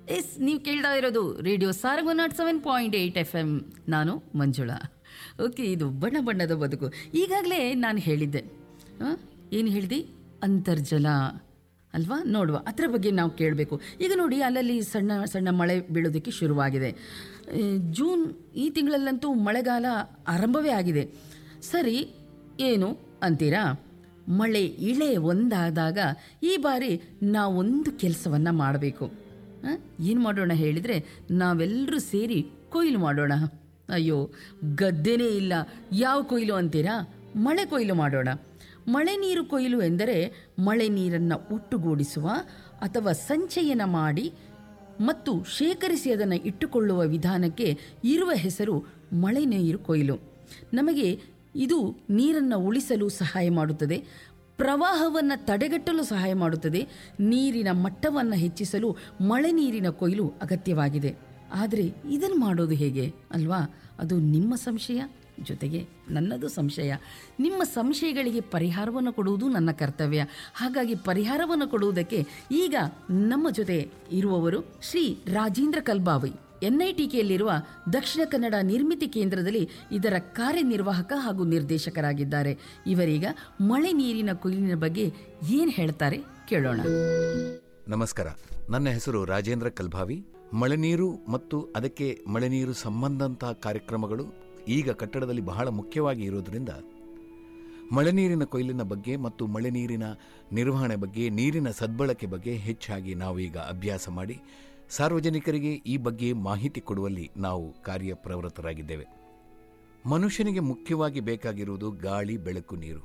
S ನೀವು ಕೇಳ್ತಾ ಇರೋದು radio Sarang one naught seven point eight F M ನಾನು ಮಂಜುಳಾ ಓಕೆ ಇದು ಬಣ್ಣ ಬಣ್ಣದ ಬದುಕು ಈಗಾಗಲೇ ನಾನು ಹೇಳಿದ್ದೆ ಏನು ಹೇಳಿದೆ ಅಂತರ್ಜಲ ಅಲ್ವಾ ನೋಡುವ ಅದರ ಬಗ್ಗೆ ನಾವು ಕೇಳಬೇಕು ಈಗ ನೋಡಿ ಅಲ್ಲಲ್ಲಿ ಸಣ್ಣ ಸಣ್ಣ ಮಳೆ ಬೀಳೋದಕ್ಕೆ ಶುರುವಾಗಿದೆ ಆ, ಜೂನ್ ಈ ತಿಂಗಳಲ್ಲಂತೂ ಮಳೆಗಾಲ ಆರಂಭವೇ ಆಗಿದೆ ಸರಿ ಏನು ಅಂತೀರಾ ಮಳೆ ಇಳೆ ಒಂದಾದಾಗ ಈ ಬಾರಿ ನಾವೊಂದು ಕೆಲಸವನ್ನು ಮಾಡಬೇಕು ಏನು ಮಾಡೋಣ ಹೇಳಿದರೆ ನಾವೆಲ್ಲರೂ ಸೇರಿ ಕೊಯ್ಲು ಮಾಡೋಣ ಅಯ್ಯೋ ಗದ್ದೆನೇ ಇಲ್ಲ ಯಾವ ಕೊಯ್ಲು ಅಂತೀರಾ ಮಳೆ ಕೊಯ್ಲು ಮಾಡೋಣ ಮಳೆ ನೀರು ಕೊಯ್ಲು ಎಂದರೆ ಮಳೆ ನೀರನ್ನು ಒಟ್ಟುಗೂಡಿಸುವ ಅಥವಾ ಸಂಚಯನ ಮಾಡಿ ಮತ್ತು ಶೇಖರಿಸಿ ಅದನ್ನು ಇಟ್ಟುಕೊಳ್ಳುವ ವಿಧಾನಕ್ಕೆ ಇರುವ ಹೆಸರು ಮಳೆ ನೀರು ಕೊಯ್ಲು ನಮಗೆ ಇದು ನೀರನ್ನು ಉಳಿಸಲು ಸಹಾಯ ಮಾಡುತ್ತದೆ ಪ್ರವಾಹವನ್ನು ತಡೆಗಟ್ಟಲು ಸಹಾಯ ಮಾಡುತ್ತದೆ ನೀರಿನ ಮಟ್ಟವನ್ನು ಹೆಚ್ಚಿಸಲು ಮಳೆ ನೀರಿನ ಕೊಯ್ಲು ಅಗತ್ಯವಾಗಿದೆ ಆದರೆ ಇದನ್ನು ಮಾಡೋದು ಹೇಗೆ ಅಲ್ವಾ ಅದು ನಿಮ್ಮ ಸಂಶಯ ಜೊತೆಗೆ ನನ್ನದು ಸಂಶಯ ನಿಮ್ಮ ಸಂಶಯಗಳಿಗೆ ಪರಿಹಾರವನ್ನು ಕೊಡುವುದು ನನ್ನ ಕರ್ತವ್ಯ ಹಾಗಾಗಿ ಪರಿಹಾರವನ್ನು ಕೊಡುವುದಕ್ಕೆ ಈಗ ನಮ್ಮ ಜೊತೆ ಇರುವವರು ಶ್ರೀ ರಾಜೇಂದ್ರ ಕಲ್ಬಾವಿ ಎನ್ಐಟಿಕೆಯಲ್ಲಿರುವ ದಕ್ಷಿಣ ಕನ್ನಡ ನಿರ್ಮಿತಿ ಕೇಂದ್ರದಲ್ಲಿ ಇದರ ಕಾರ್ಯನಿರ್ವಾಹಕ ಹಾಗೂ ನಿರ್ದೇಶಕರಾಗಿದ್ದಾರೆ ಇವರೀಗ ಮಳೆ ನೀರಿನ ಕೊಯ್ಲಿನ ಬಗ್ಗೆ ಏನು ಹೇಳ್ತಾರೆ ಕೇಳೋಣ ನಮಸ್ಕಾರ ನನ್ನ ಹೆಸರು ರಾಜೇಂದ್ರ ಕಲ್ಭಾವಿ ಮಳೆನೀರು ಮತ್ತು ಅದಕ್ಕೆ ಮಳೆನೀರು ಸಂಬಂಧಂತಹ ಕಾರ್ಯಕ್ರಮಗಳು ಈಗ ಕಟ್ಟಡದಲ್ಲಿ ಬಹಳ ಮುಖ್ಯವಾಗಿ ಇರೋದ್ರಿಂದ ಮಳೆನೀರಿನ ಕೊಯ್ಲಿನ ಬಗ್ಗೆ ಮತ್ತು ಮಳೆನೀರಿನ ನಿರ್ವಹಣೆ ಬಗ್ಗೆ ನೀರಿನ ಸದ್ಬಳಕೆ ಬಗ್ಗೆ ಹೆಚ್ಚಾಗಿ ನಾವು ಈಗ ಅಭ್ಯಾಸ ಮಾಡಿ ಸಾರ್ವಜನಿಕರಿಗೆ ಈ ಬಗ್ಗೆ ಮಾಹಿತಿ ಕೊಡುವಲ್ಲಿ ನಾವು ಕಾರ್ಯಪ್ರವೃತ್ತರಾಗಿದ್ದೇವೆ ಮನುಷ್ಯನಿಗೆ ಮುಖ್ಯವಾಗಿ ಬೇಕಾಗಿರುವುದು ಗಾಳಿ ಬೆಳಕು ನೀರು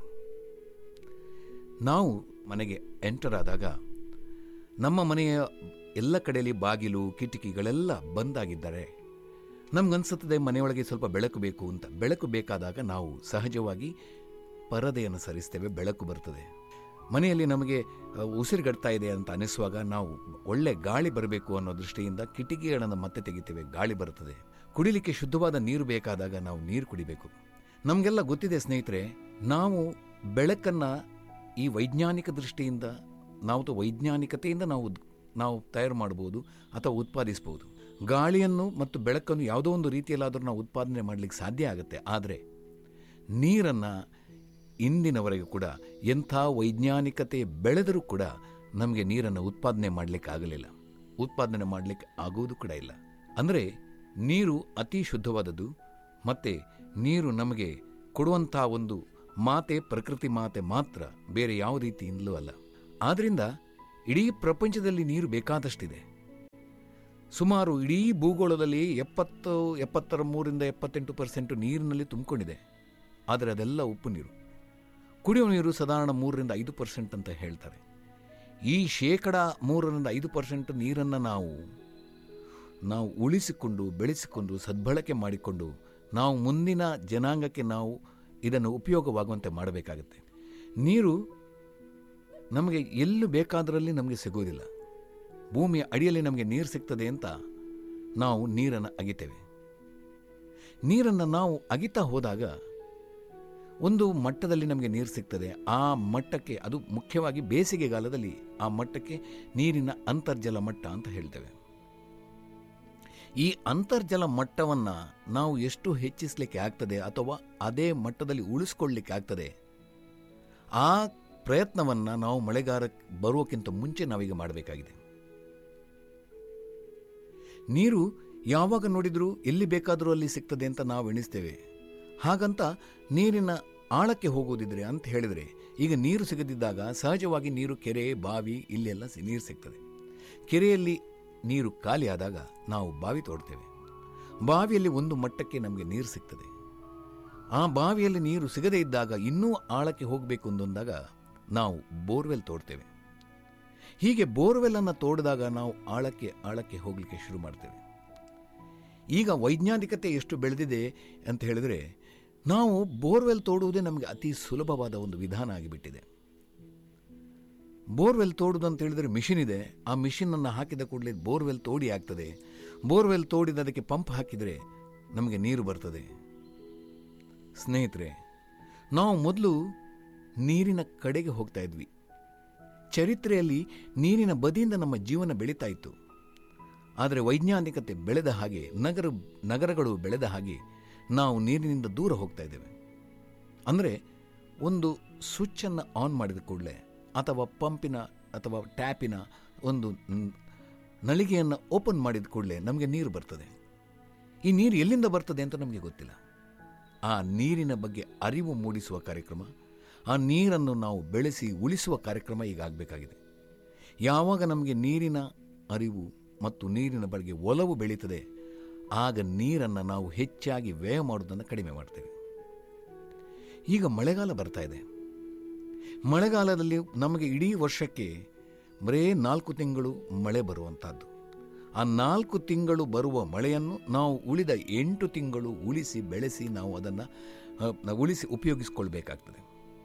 ನಾವು ಮನೆಗೆ ಎಂಟರ್ ಆದಾಗ ನಮ್ಮ ಮನೆಯ ಎಲ್ಲ ಕಡೆಯಲ್ಲಿ ಬಾಗಿಲು ಕಿಟಕಿಗಳೆಲ್ಲ ಬಂದಾಗಿದ್ದಾರೆ ನಮ್ಗನ್ಸುತ್ತದೆ ಮನೆಯೊಳಗೆ ಸ್ವಲ್ಪ ಬೆಳಕು ಬೇಕು ಅಂತ ಬೆಳಕು ಬೇಕಾದಾಗ ನಾವು ಸಹಜವಾಗಿ ಪರದೆಯನ್ನು ಸರಿಸ್ತೇವೆ ಬೆಳಕು ಬರ್ತದೆ ಮನೆಯಲ್ಲಿ ನಮಗೆ ಅ, ಉಸಿರುಗಡ್ತಾ ಇದೆ ಅಂತ ಅನಿಸುವಾಗ ನಾವು ಒಳ್ಳೆ ಗಾಳಿ ಬರಬೇಕು ಅನ್ನೋ ದೃಷ್ಟಿಯಿಂದ ಕಿಟಕಿಗಳನ್ನು ಮತ್ತೆ ತೆಗಿತೇವೆ ಗಾಳಿ ಬರ್ತದೆ ಕುಡಿಲಿಕ್ಕೆ ಶುದ್ಧವಾದ ನೀರು ಬೇಕಾದಾಗ ನಾವು ನೀರು ಕುಡಿಬೇಕು ನಮಗೆಲ್ಲ ಗೊತ್ತಿದೆ ಸ್ನೇಹಿತರೆ ನಾವು ಬೆಳಕನ್ನು ಈ ವೈಜ್ಞಾನಿಕ ದೃಷ್ಟಿಯಿಂದ ನಾವು ವೈಜ್ಞಾನಿಕತೆಯಿಂದ ನಾವು ಉದ್- ನಾವು ತಯಾರು ಮಾಡಬಹುದು ಅಥವಾ ಉತ್ಪಾದಿಸಬಹುದು ಗಾಳಿಯನ್ನು ಮತ್ತು ಬೆಳಕನ್ನು ಯಾವುದೋ ಒಂದು ರೀತಿಯಲ್ಲಾದರೂ ನಾವು ಉತ್ಪಾದನೆ ಮಾಡಲಿಕ್ಕೆ ಸಾಧ್ಯ ಆಗುತ್ತೆ ಆದರೆ ನೀರನ್ನು ಇಂದಿನವರೆಗೂ ಕೂಡ ಎಂಥ ವೈಜ್ಞಾನಿಕತೆ ಬೆಳೆದರೂ ಕೂಡ ನಮಗೆ ನೀರನ್ನು ಉತ್ಪಾದನೆ ಮಾಡಲಿಕ್ಕೆ ಆಗಲಿಲ್ಲ ಉತ್ಪಾದನೆ ಮಾಡಲಿಕ್ಕೆ ಆಗುವುದು ಕೂಡ ಇಲ್ಲ ಅಂದರೆ ನೀರು ಅತಿ ಶುದ್ಧವಾದದ್ದು ಮತ್ತು ನೀರು ನಮಗೆ ಕೊಡುವಂಥ ಒಂದು ಮಾತೆ ಪ್ರಕೃತಿ ಮಾತೆ ಮಾತ್ರ ಬೇರೆ ಯಾವ ರೀತಿಯಿಂದಲೂ ಅಲ್ಲ ಆದ್ದರಿಂದ ಇಡೀ ಪ್ರಪಂಚದಲ್ಲಿ ನೀರು ಬೇಕಾದಷ್ಟಿದೆ ಸುಮಾರು ಇಡೀ ಭೂಗೋಳದಲ್ಲಿ ಎಪ್ಪತ್ತು ಎಪ್ಪತ್ತರ ಮೂರಿಂದ ಎಪ್ಪತ್ತೆಂಟು ಪರ್ಸೆಂಟ್ ನೀರಿನಲ್ಲಿ ತುಂಬಿಕೊಂಡಿದೆ ಆದರೆ ಅದೆಲ್ಲ ಉಪ್ಪು ನೀರು ಕುಡಿಯುವ ನೀರು ಸಾಧಾರಣ ಮೂರರಿಂದ ಐದು ಪರ್ಸೆಂಟ್ ಅಂತ ಹೇಳ್ತಾರೆ ಈ ಶೇಕಡ ಮೂರರಿಂದ ಐದು ಪರ್ಸೆಂಟ್ ನೀರನ್ನು ನಾವು ನಾವು ಉಳಿಸಿಕೊಂಡು ಬೆಳೆಸಿಕೊಂಡು ಸದ್ಬಳಕೆ ಮಾಡಿಕೊಂಡು ನಾವು ಮುಂದಿನ ಜನಾಂಗಕ್ಕೆ ನಾವು ಇದನ್ನು ಉಪಯೋಗವಾಗುವಂತೆ ಮಾಡಬೇಕಾಗುತ್ತೆ ನೀರು ನಮಗೆ ಎಲ್ಲೂ ಬೇಕಾದರಲ್ಲಿ ನಮಗೆ ಸಿಗೋದಿಲ್ಲ ಭೂಮಿಯ ಅಡಿಯಲ್ಲಿ ನಮಗೆ ನೀರು ಸಿಗ್ತದೆ ಅಂತ ನಾವು ನೀರನ್ನು ಅಗಿತೇವೆ ನೀರನ್ನು ನಾವು ಅಗಿತಾ ಹೋದಾಗ ಒಂದು ಮಟ್ಟದಲ್ಲಿ ನಮಗೆ ನೀರು ಸಿಗ್ತದೆ ಆ ಮಟ್ಟಕ್ಕೆ ಅದು ಮುಖ್ಯವಾಗಿ ಬೇಸಿಗೆಗಾಲದಲ್ಲಿ ಆ ಮಟ್ಟಕ್ಕೆ ನೀರಿನ ಅಂತರ್ಜಲ ಮಟ್ಟ ಅಂತ ಹೇಳ್ತೇವೆ ಈ ಅಂತರ್ಜಲ ಮಟ್ಟವನ್ನು ನಾವು ಎಷ್ಟು ಹೆಚ್ಚಿಸಲಿಕ್ಕೆ ಆಗ್ತದೆ ಅಥವಾ ಅದೇ ಮಟ್ಟದಲ್ಲಿ ಉಳಿಸ್ಕೊಳ್ಳಿಕ್ಕೆ ಆಗ್ತದೆ ಆ ಪ್ರಯತ್ನವನ್ನು ನಾವು ಮಳೆಗಾಲ ಬರುವಕ್ಕಿಂತ ಮುಂಚೆ ನಾವೀಗ ಮಾಡಬೇಕಾಗಿದೆ ನೀರು ಯಾವಾಗ ನೋಡಿದರೂ ಎಲ್ಲಿ ಬೇಕಾದರೂ ಅಲ್ಲಿ ಸಿಗ್ತದೆ ಅಂತ ನಾವು ಎಣಿಸ್ತೇವೆ ಹಾಗಂತ ನೀರಿನ ಆಳಕ್ಕೆ ಹೋಗೋದಿದ್ರೆ ಅಂತ ಹೇಳಿದರೆ ಈಗ ನೀರು ಸಿಗದಿದ್ದಾಗ ಸಹಜವಾಗಿ ನೀರು ಕೆರೆ ಬಾವಿ ಇಲ್ಲೆಲ್ಲ ಸಿ- ನೀರು ಸಿಗ್ತದೆ ಕೆರೆಯಲ್ಲಿ ನೀರು ಖಾಲಿ ಆದಾಗ ನಾವು ಬಾವಿ ತೋಡ್ತೇವೆ ಬಾವಿಯಲ್ಲಿ ಒಂದು ಮಟ್ಟಕ್ಕೆ ನಮಗೆ ನೀರು ಸಿಗ್ತದೆ ಆ ಬಾವಿಯಲ್ಲಿ ನೀರು ಸಿಗದೇ ಇದ್ದಾಗ ಇನ್ನೂ ಆಳಕ್ಕೆ ಹೋಗಬೇಕು ಅಂದಾಗ ನಾವು ಬೋರ್ವೆಲ್ ತೋಡ್ತೇವೆ ಹೀಗೆ ಬೋರ್ವೆಲ್ಲನ್ನು ತೋಡಿದಾಗ ನಾವು ಆಳಕ್ಕೆ ಆಳಕ್ಕೆ ಹೋಗಲಿಕ್ಕೆ ಶುರು ಮಾಡ್ತೇವೆ ಈಗ ವೈಜ್ಞಾನಿಕತೆ ಎಷ್ಟು ಬೆಳೆದಿದೆ ಅಂತ ಹೇಳಿದರೆ ನಾವು ಬೋರ್ವೆಲ್ ತೋಡುವುದೇ ನಮಗೆ ಅತಿ ಸುಲಭವಾದ ಒಂದು ವಿಧಾನ ಆಗಿಬಿಟ್ಟಿದೆ ಬೋರ್ವೆಲ್ ತೋಡುದು ಅಂತ ಹೇಳಿದರೆ ಮಿಷಿನ್ ಇದೆ ಆ ಮಿಷಿನನ್ನು ಹಾಕಿದ ಕೂಡಲೇ ಬೋರ್ವೆಲ್ ತೋಡಿ ಆಗ್ತದೆ ಬೋರ್ವೆಲ್ ತೋಡಿದ ಅದಕ್ಕೆ ಪಂಪ್ ಹಾಕಿದರೆ ನಮಗೆ ನೀರು ಬರ್ತದೆ ಸ್ನೇಹಿತರೆ ನಾವು ಮೊದಲು ನೀರಿನ ಕಡೆಗೆ ಹೋಗ್ತಾ ಇದ್ವಿ ಚರಿತ್ರೆಯಲ್ಲಿ ನೀರಿನ ಬದಿಯಿಂದ ನಮ್ಮ ಜೀವನ ಬೆಳೀತಾ ಇತ್ತು ಆದರೆ ವೈಜ್ಞಾನಿಕತೆ ಬೆಳೆದ ಹಾಗೆ ನಗರ ನಗರಗಳು ಬೆಳೆದ ಹಾಗೆ ನಾವು ನೀರಿನಿಂದ ದೂರ ಹೋಗ್ತಾ ಇದ್ದೇವೆ ಅಂದರೆ ಒಂದು ಸ್ವಿಚ್ಚನ್ನು ಆನ್ ಮಾಡಿದ ಕೂಡಲೇ ಅಥವಾ ಪಂಪಿನ ಅಥವಾ ಟ್ಯಾಪಿನ ಒಂದು ನ್- ನಳಿಗೆಯನ್ನು ಓಪನ್ ಮಾಡಿದ ಕೂಡಲೇ ನಮಗೆ ನೀರು ಬರ್ತದೆ ಈ ನೀರು ಎಲ್ಲಿಂದ ಬರ್ತದೆ ಅಂತ ನಮಗೆ ಗೊತ್ತಿಲ್ಲ ಆ ನೀರಿನ ಬಗ್ಗೆ ಅರಿವು ಮೂಡಿಸುವ ಕಾರ್ಯಕ್ರಮ ಆ ನೀರನ್ನು ನಾವು ಬೆಳೆಸಿ ಉಳಿಸುವ ಕಾರ್ಯಕ್ರಮ ಈಗ ಆಗಬೇಕಾಗಿದೆ ಯಾವಾಗ ನಮಗೆ ನೀರಿನ ಅರಿವು ಮತ್ತು ನೀರಿನ ಬಗ್ಗೆ ಒಲವು ಬೆಳೀತದೆ ಆಗ ನೀರನ್ನು ನಾವು ಹೆಚ್ಚಾಗಿ ವ್ಯಯ ಮಾಡೋದನ್ನು ಕಡಿಮೆ ಮಾಡ್ತೇವೆ ಈಗ ಮಳೆಗಾಲ ಬರ್ತಾ ಇದೆ ಮಳೆಗಾಲದಲ್ಲಿ ನಮಗೆ ಇಡೀ ವರ್ಷಕ್ಕೆ ಬರೇ ನಾಲ್ಕು ತಿಂಗಳು ಮಳೆ ಬರುವಂಥದ್ದು ಆ ನಾಲ್ಕು ತಿಂಗಳು ಬರುವ ಮಳೆಯನ್ನು ನಾವು ಉಳಿದ ಎಂಟು ತಿಂಗಳು ಉಳಿಸಿ ಬೆಳೆಸಿ ನಾವು ಅದನ್ನು ಉಳಿಸಿ ಉಪಯೋಗಿಸ್ಕೊಳ್ಬೇಕಾಗ್ತದೆ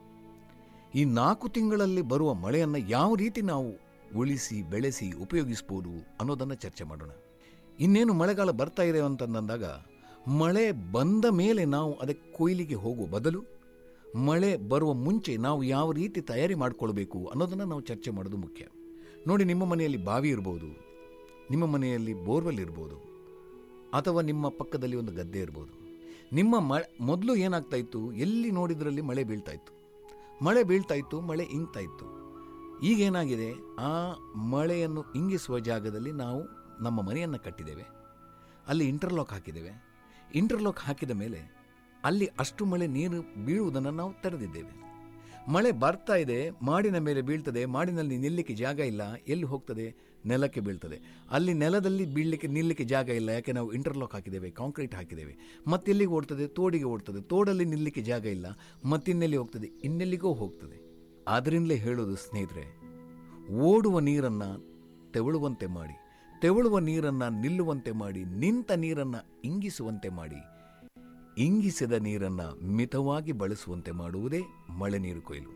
ಈ ನಾಲ್ಕು ತಿಂಗಳಲ್ಲಿ ಬರುವ ಮಳೆಯನ್ನು ಯಾವ ರೀತಿ ನಾವು ಉಳಿಸಿ ಬೆಳೆಸಿ ಉಪಯೋಗಿಸ್ಬೋದು ಅನ್ನೋದನ್ನು ಚರ್ಚೆ ಮಾಡೋಣ ಇನ್ನೇನು ಮಳೆಗಾಲ ಬರ್ತಾ ಇದೆ ಅಂತಂದಾಗ ಮಳೆ ಬಂದ ಮೇಲೆ ನಾವು ಅದಕ್ಕೆ ಕೊಯ್ಲಿಗೆ ಹೋಗುವ ಬದಲು ಮಳೆ ಬರುವ ಮುಂಚೆ ನಾವು ಯಾವ ರೀತಿ ತಯಾರಿ ಮಾಡಿಕೊಳ್ಬೇಕು ಅನ್ನೋದನ್ನು ನಾವು ಚರ್ಚೆ ಮಾಡೋದು ಮುಖ್ಯ ನೋಡಿ ನಿಮ್ಮ ಮನೆಯಲ್ಲಿ ಬಾವಿ ಇರ್ಬೋದು ನಿಮ್ಮ ಮನೆಯಲ್ಲಿ ಬೋರ್ವೆಲ್ ಇರ್ಬೋದು ಅಥವಾ ನಿಮ್ಮ ಪಕ್ಕದಲ್ಲಿ ಒಂದು ಗದ್ದೆ ಇರ್ಬೋದು ನಿಮ್ಮ ಮ ಮೊದಲು ಏನಾಗ್ತಾ ಇತ್ತು ಎಲ್ಲಿ ನೋಡಿದ್ರಲ್ಲಿ ಮಳೆ ಬೀಳ್ತಾ ಇತ್ತು ಮಳೆ ಬೀಳ್ತಾ ಇತ್ತು ಮಳೆ ಇಂಗ್ತಾ ಇತ್ತು ಈಗೇನಾಗಿದೆ ಆ ಮಳೆಯನ್ನು ಇಂಗಿಸುವ ಜಾಗದಲ್ಲಿ ನಾವು ನಮ್ಮ ಮನೆಯನ್ನು ಕಟ್ಟಿದ್ದೇವೆ ಅಲ್ಲಿ ಇಂಟರ್ಲಾಕ್ ಹಾಕಿದ್ದೇವೆ ಇಂಟರ್ಲಾಕ್ ಹಾಕಿದ ಮೇಲೆ ಅಲ್ಲಿ ಅಷ್ಟು ಮಳೆ ನೀರು ಬೀಳುವುದನ್ನು ನಾವು ತಡೆದಿದ್ದೇವೆ ಮಳೆ ಬರ್ತಾ ಇದೆ ಮಾಡಿನ ಮೇಲೆ ಬೀಳ್ತದೆ ಮಾಡಿನಲ್ಲಿ ನಿಲ್ಲಕ್ಕೆ ಜಾಗ ಇಲ್ಲ ಎಲ್ಲಿ ಹೋಗ್ತದೆ ನೆಲಕ್ಕೆ ಬೀಳ್ತದೆ ಅಲ್ಲಿ ನೆಲದಲ್ಲಿ ಬೀಳಲಿಕ್ಕೆ ನಿಲ್ಲಕ್ಕೆ ಜಾಗ ಇಲ್ಲ ಯಾಕೆ ನಾವು ಇಂಟರ್ಲಾಕ್ ಹಾಕಿದ್ದೇವೆ ಕಾಂಕ್ರೀಟ್ ಹಾಕಿದ್ದೇವೆ ಮತ್ತೆಲ್ಲಿಗೆ ಓಡ್ತದೆ ತೋಡಿಗೆ ಓಡ್ತದೆ ತೋಡಲ್ಲಿ ನಿಲ್ಲಕ್ಕೆ ಜಾಗ ಇಲ್ಲ ಮತ್ತಿನ್ನೆಲ್ಲಿ ಹೋಗ್ತದೆ ಇನ್ನೆಲ್ಲಿಗೋ ಹೋಗ್ತದೆ ಆದ್ದರಿಂದಲೇ ಹೇಳೋದು ಸ್ನೇಹಿತರೆ ಓಡುವ ನೀರನ್ನು ತೆವಳುವಂತೆ ಮಾಡಿ ತೆವಳುವ ನೀರನ್ನು ನಿಲ್ಲುವಂತೆ ಮಾಡಿ ನಿಂತ ನೀರನ್ನು ಇಂಗಿಸುವಂತೆ ಮಾಡಿ ಇಂಗಿಸಿದ ನೀರನ್ನು ಮಿತವಾಗಿ ಬಳಸುವಂತೆ ಮಾಡುವುದೇ ಮಳೆ ನೀರು ಕೊಯ್ಲು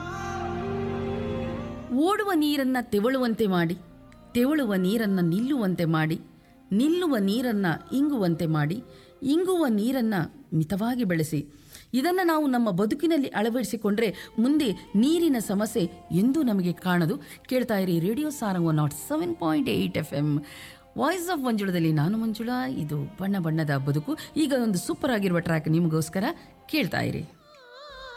ಓಡುವ ನೀರನ್ನ ತೆವಳುವಂತೆ ಮಾಡಿ ತೆವಳುವ ನೀರನ್ನ ನಿಲ್ಲುವಂತೆ ಮಾಡಿ ನಿಲ್ಲುವ ನೀರನ್ನ ಇಂಗುವಂತೆ ಮಾಡಿ ಇಂಗುವ ನೀರನ್ನ ಮಿತವಾಗಿ ಬೆಳೆಸಿ ಇದನ್ನು ನಾವು ನಮ್ಮ ಬದುಕಿನಲ್ಲಿ ಅಳವಡಿಸಿಕೊಂಡ್ರೆ ಮುಂದೆ ನೀರಿನ ಸಮಸ್ಯೆ ಎಂದೂ ನಮಗೆ ಕಾಣದು ಕೇಳ್ತಾ ಇರಿ radio Sarang naught seven point eight F M voice of ಮಂಜುಳದಲ್ಲಿ ನಾನು ಮಂಜುಳಾ ಇದು ಬಣ್ಣ ಬಣ್ಣದ ಬದುಕು ಈಗ ಒಂದು ಸೂಪರ್ ಆಗಿರುವ ಟ್ರ್ಯಾಕ್ ನಿಮಗೋಸ್ಕರ ಕೇಳ್ತಾ ಇರಿ